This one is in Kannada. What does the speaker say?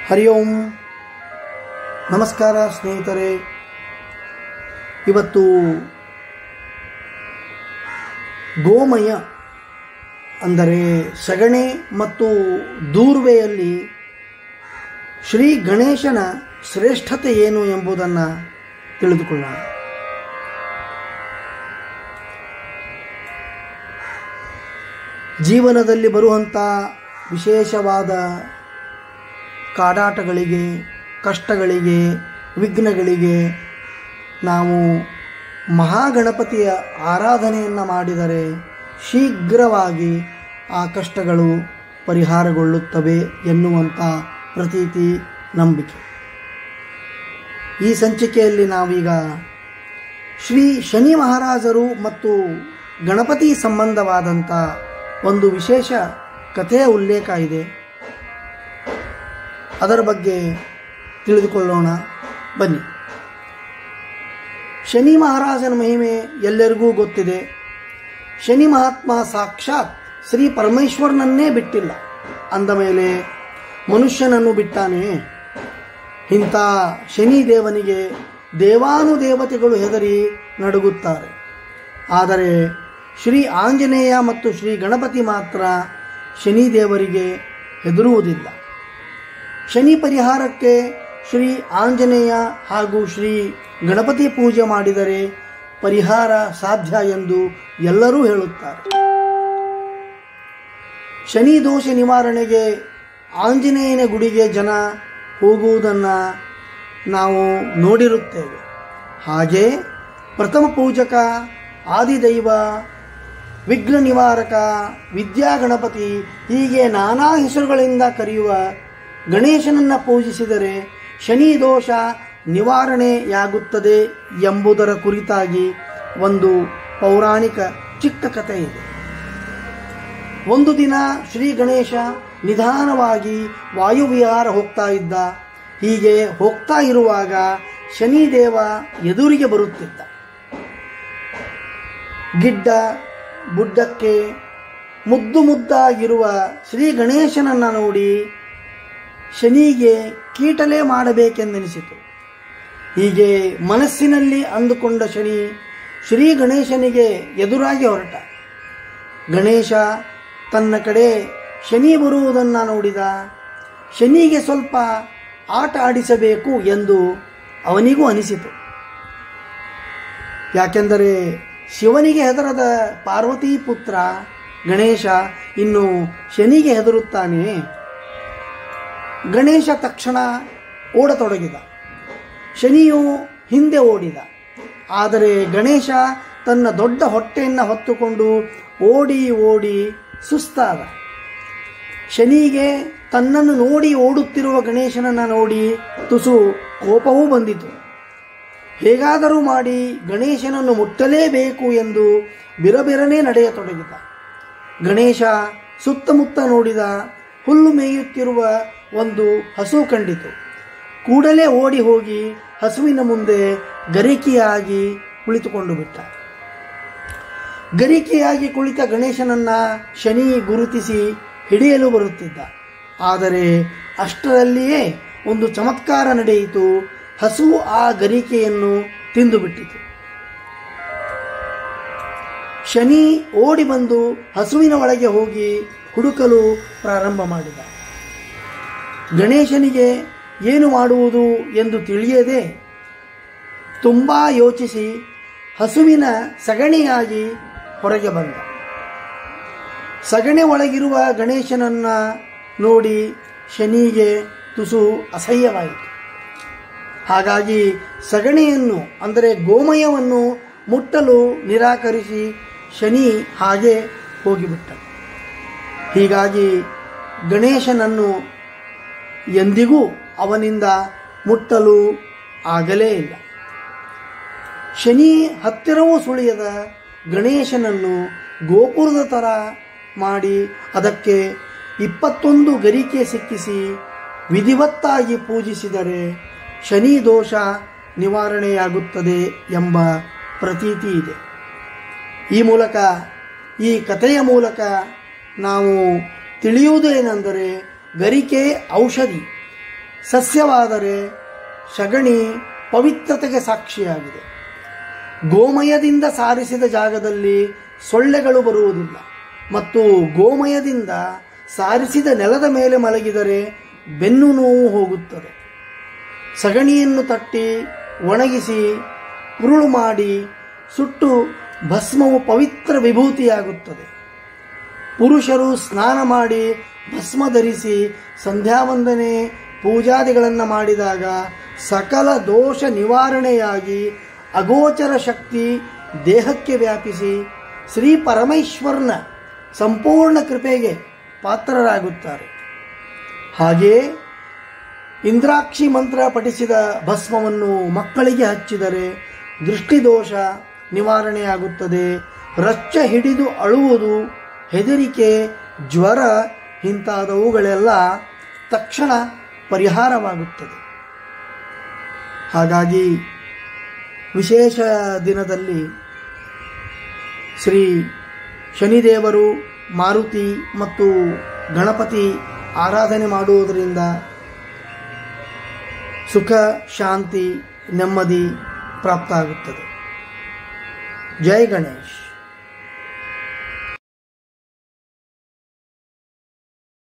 ಹರಿ ಓಂ ನಮಸ್ಕಾರ ಸ್ನೇಹಿತರೆ ಇವತ್ತು ಗೋಮಯ ಅಂದರೆ ಸಗಣಿ ಮತ್ತು ದೂರ್ವೆಯಲ್ಲಿ ಶ್ರೀ ಗಣೇಶನ ಶ್ರೇಷ್ಠತೆ ಏನು ಎಂಬುದನ್ನು ತಿಳಿದುಕೊಳ್ಳೋಣ ಜೀವನದಲ್ಲಿ ಬರುವಂಥ ವಿಶೇಷವಾದ ಕಾಡಾಟಗಳಿಗೆ ಕಷ್ಟಗಳಿಗೆ ವಿಘ್ನಗಳಿಗೆ ನಾವು ಮಹಾಗಣಪತಿಯ ಆರಾಧನೆಯನ್ನು ಮಾಡಿದರೆ ಶೀಘ್ರವಾಗಿ ಆ ಕಷ್ಟಗಳು ಪರಿಹಾರಗೊಳ್ಳುತ್ತವೆ ಎನ್ನುವಂಥ ಪ್ರತೀತಿ ನಂಬಿಕೆ ಈ ಸಂಚಿಕೆಯಲ್ಲಿ ನಾವೀಗ ಶ್ರೀ ಶನಿ ಮಹಾರಾಜರು ಮತ್ತು ಗಣಪತಿ ಸಂಬಂಧವಾದಂಥ ಒಂದು ವಿಶೇಷ ಕಥೆಯ ಉಲ್ಲೇಖ ಇದೆ ಅದರ ಬಗ್ಗೆ ತಿಳಿದುಕೊಳ್ಳೋಣ ಬನ್ನಿ ಶನಿ ಮಹಾರಾಜನ ಮಹಿಮೆ ಎಲ್ಲರಿಗೂ ಗೊತ್ತಿದೆ ಶನಿ ಮಹಾತ್ಮ ಸಾಕ್ಷಾತ್ ಶ್ರೀ ಪರಮೇಶ್ವರನನ್ನೇ ಬಿಟ್ಟಿಲ್ಲ ಅಂದ ಮೇಲೆ ಮನುಷ್ಯನನ್ನು ಬಿಟ್ಟಾನೆ ಇಂಥ ಶನಿ ದೇವನಿಗೆ ದೇವಾನುದೇವತೆಗಳು ಹೆದರಿ ನಡುಗುತ್ತಾರೆ ಆದರೆ ಶ್ರೀ ಆಂಜನೇಯ ಮತ್ತು ಶ್ರೀ ಗಣಪತಿ ಮಾತ್ರ ಶನಿ ದೇವರಿಗೆ ಹೆದರುವುದಿಲ್ಲ ಶನಿ ಪರಿಹಾರಕ್ಕೆ ಶ್ರೀ ಆಂಜನೇಯ ಹಾಗೂ ಶ್ರೀ ಗಣಪತಿ ಪೂಜೆ ಮಾಡಿದರೆ ಪರಿಹಾರ ಸಾಧ್ಯ ಎಂದು ಎಲ್ಲರೂ ಹೇಳುತ್ತಾರೆ ಶನಿ ದೋಷ ನಿವಾರಣೆಗೆ ಆಂಜನೇಯನ ಗುಡಿಗೆ ಜನ ಹೋಗುವುದನ್ನು ನಾವು ನೋಡಿರುತ್ತೇವೆ ಹಾಗೆ ಪ್ರಥಮ ಪೂಜಕ ಆದಿದೈವ ವಿಘ್ನ ನಿವಾರಕ ವಿದ್ಯಾಗಣಪತಿ ಹೀಗೆ ನಾನಾ ಹೆಸರುಗಳಿಂದ ಕರೆಯುವ ಗಣೇಶನನ್ನು ಪೂಜಿಸಿದರೆ ಶನಿ ದೋಷ ನಿವಾರಣೆಯಾಗುತ್ತದೆ ಎಂಬುದರ ಕುರಿತಾಗಿ ಒಂದು ಪೌರಾಣಿಕ ಚಿಕ್ಕ ಕಥೆ ಇದೆ ಒಂದು ದಿನ ಶ್ರೀ ಗಣೇಶ ನಿಧಾನವಾಗಿ ವಾಯುವಿಹಾರ ಹೋಗ್ತಾ ಇದ್ದ ಹೀಗೆ ಹೋಗ್ತಾ ಇರುವಾಗ ಶನಿದೇವ ಎದುರಿಗೆ ಬರುತ್ತಿದ್ದ ಗಿಡ್ಡ ಬುಡ್ಡಕ್ಕೆ ಮುದ್ದು ಮುದ್ದಾಗಿರುವ ಶ್ರೀ ಗಣೇಶನನ್ನು ನೋಡಿ ಶನಿಗೆ ಕೀಟಲೆ ಮಾಡಬೇಕೆಂದೆನಿಸಿತು ಹೀಗೆ ಮನಸ್ಸಿನಲ್ಲಿ ಅಂದುಕೊಂಡ ಶನಿ ಶ್ರೀ ಗಣೇಶನಿಗೆ ಎದುರಾಗಿ ಹೊರಟ ಗಣೇಶ ತನ್ನ ಕಡೆ ಶನಿ ಬರುವುದನ್ನು ನೋಡಿದ ಶನಿಗೆ ಸ್ವಲ್ಪ ಆಟ ಆಡಿಸಬೇಕು ಎಂದು ಅವನಿಗೂ ಅನಿಸಿತು ಯಾಕೆಂದರೆ ಶಿವನಿಗೆ ಹೆದರದ ಪಾರ್ವತಿ ಪುತ್ರ ಗಣೇಶ ಇನ್ನು ಶನಿಗೆ ಹೆದರುತ್ತಾನೆ ಗಣೇಶ ತಕ್ಷಣ ಓಡತೊಡಗಿದ ಶನಿಯು ಹಿಂದೆ ಓಡಿದ ಆದರೆ ಗಣೇಶ ತನ್ನ ದೊಡ್ಡ ಹೊಟ್ಟೆಯನ್ನು ಹೊತ್ತುಕೊಂಡು ಓಡಿ ಓಡಿ ಸುಸ್ತಾದ ಶನಿಗೆ ತನ್ನನ್ನು ನೋಡಿ ಓಡುತ್ತಿರುವ ಗಣೇಶನನ್ನು ನೋಡಿ ತುಸು ಕೋಪವೂ ಬಂದಿತು ಹೇಗಾದರೂ ಮಾಡಿ ಗಣೇಶನನ್ನು ಮುಟ್ಟಲೇಬೇಕು ಎಂದು ಬಿರಬಿರನೆ ನಡೆಯತೊಡಗಿದ ಗಣೇಶ ಸುತ್ತಮುತ್ತ ನೋಡಿದ ಹುಲ್ಲು ಮೇಯುತ್ತಿರುವ ಒಂದು ಹಸು ಕಂಡಿತು ಕೂಡಲೇ ಓಡಿ ಹೋಗಿ ಹಸುವಿನ ಮುಂದೆ ಗರಿಕೆಯಾಗಿ ಕುಳಿತುಕೊಂಡು ಬಿಟ್ಟ ಗರಿಕೆಯಾಗಿ ಕುಳಿತ ಗಣೇಶನನ್ನ ಶನಿ ಗುರುತಿಸಿ ಹಿಡಿಯಲು ಬರುತ್ತಿದ್ದ ಆದರೆ ಅಷ್ಟರಲ್ಲಿಯೇ ಒಂದು ಚಮತ್ಕಾರ ನಡೆಯಿತು ಹಸು ಆ ಗರಿಕೆಯನ್ನು ತಿಂದುಬಿಟ್ಟಿತು ಶನಿ ಓಡಿ ಬಂದು ಹಸುವಿನ ಒಳಗೆ ಹೋಗಿ ಹುಡುಕಲು ಪ್ರಾರಂಭ ಮಾಡಿದ ಗಣೇಶನಿಗೆ ಏನು ಮಾಡುವುದು ಎಂದು ತಿಳಿಯದೆ ತುಂಬ ಯೋಚಿಸಿ ಹಸುವಿನ ಸಗಣಿಯಾಗಿ ಹೊರಗೆ ಬಂದ ಸಗಣಿ ಒಳಗಿರುವ ಗಣೇಶನನ್ನ ನೋಡಿ ಶನಿಗೆ ತುಸು ಅಸಹ್ಯವಾಯಿತು ಹಾಗಾಗಿ ಸಗಣಿಯನ್ನು ಅಂದರೆ ಗೋಮಯವನ್ನು ಮುಟ್ಟಲು ನಿರಾಕರಿಸಿ ಶನಿ ಹಾಗೆ ಹೋಗಿಬಿಟ್ಟ ಹೀಗಾಗಿ ಗಣೇಶನನ್ನು ಎಂದಿಗೂ ಅವನಿಂದ ಮುಟ್ಟಲು ಆಗಲೇ ಇಲ್ಲ ಶನಿ ಹತ್ತಿರವೂ ಸುಳಿಯದ ಗಣೇಶನನ್ನು ಗೋಪುರದ ಥರ ಮಾಡಿ ಅದಕ್ಕೆ ಇಪ್ಪತ್ತೊಂದು ಗರಿಕೆ ಸಿಕ್ಕಿಸಿ ವಿಧಿವತ್ತಾಗಿ ಪೂಜಿಸಿದರೆ ಶನಿ ದೋಷ ನಿವಾರಣೆಯಾಗುತ್ತದೆ ಎಂಬ ಪ್ರತೀತಿ ಇದೆ ಈ ಮೂಲಕ ಈ ಕಥೆಯ ಮೂಲಕ ನಾವು ತಿಳಿಯುವುದೇನೆಂದರೆ ಗರಿಕೆ ಔಷಧಿ ಸಸ್ಯವಾದರೆ ಸಗಣಿ ಪವಿತ್ರತೆಗೆ ಸಾಕ್ಷಿಯಾಗಿದೆ ಗೋಮಯದಿಂದ ಸಾರಿಸಿದ ಜಾಗದಲ್ಲಿ ಸೊಳ್ಳೆಗಳು ಬರುವುದಿಲ್ಲ ಮತ್ತು ಗೋಮಯದಿಂದ ಸಾರಿಸಿದ ನೆಲದ ಮೇಲೆ ಮಲಗಿದರೆ ಬೆನ್ನು ನೋವು ಹೋಗುತ್ತದೆ ಸಗಣಿಯನ್ನು ತಟ್ಟಿ ಒಣಗಿಸಿ ಉರುಳು ಮಾಡಿ ಸುಟ್ಟು ಭಸ್ಮವು ಪವಿತ್ರ ವಿಭೂತಿಯಾಗುತ್ತದೆ ಪುರುಷರು ಸ್ನಾನ ಮಾಡಿ ಭಸ್ಮ ಧರಿಸಿ ಸಂಧ್ಯಾವಂದನೆ ಪೂಜಾದಿಗಳನ್ನು ಮಾಡಿದಾಗ ಸಕಲ ದೋಷ ನಿವಾರಣೆಯಾಗಿ ಅಗೋಚರ ಶಕ್ತಿ ದೇಹಕ್ಕೆ ವ್ಯಾಪಿಸಿ ಶ್ರೀ ಪರಮೇಶ್ವರನ ಸಂಪೂರ್ಣ ಕೃಪೆಗೆ ಪಾತ್ರರಾಗುತ್ತಾರೆ ಹಾಗೆಯೇ ಇಂದ್ರಾಕ್ಷಿ ಮಂತ್ರ ಪಠಿಸಿದ ಭಸ್ಮವನ್ನು ಮಕ್ಕಳಿಗೆ ಹಚ್ಚಿದರೆ ದೃಷ್ಟಿದೋಷ ನಿವಾರಣೆಯಾಗುತ್ತದೆ ರಚ್ಚ ಹಿಡಿದು ಅಳುವುದು ಹೆದರಿಕೆ ಜ್ವರ ಇಂತಾದವುಗಳೆಲ್ಲ ತಕ್ಷಣ ಪರಿಹಾರವಾಗುತ್ತದೆ ಹಾಗಾಗಿ ವಿಶೇಷ ದಿನದಲ್ಲಿ ಶ್ರೀ ಶನಿದೇವರು ಮಾರುತಿ ಮತ್ತು ಗಣಪತಿ ಆರಾಧನೆ ಮಾಡುವುದರಿಂದ ಸುಖ ಶಾಂತಿ ನೆಮ್ಮದಿ ಪ್ರಾಪ್ತ ಆಗುತ್ತದೆ ಜೈ ಗಣೇಶ್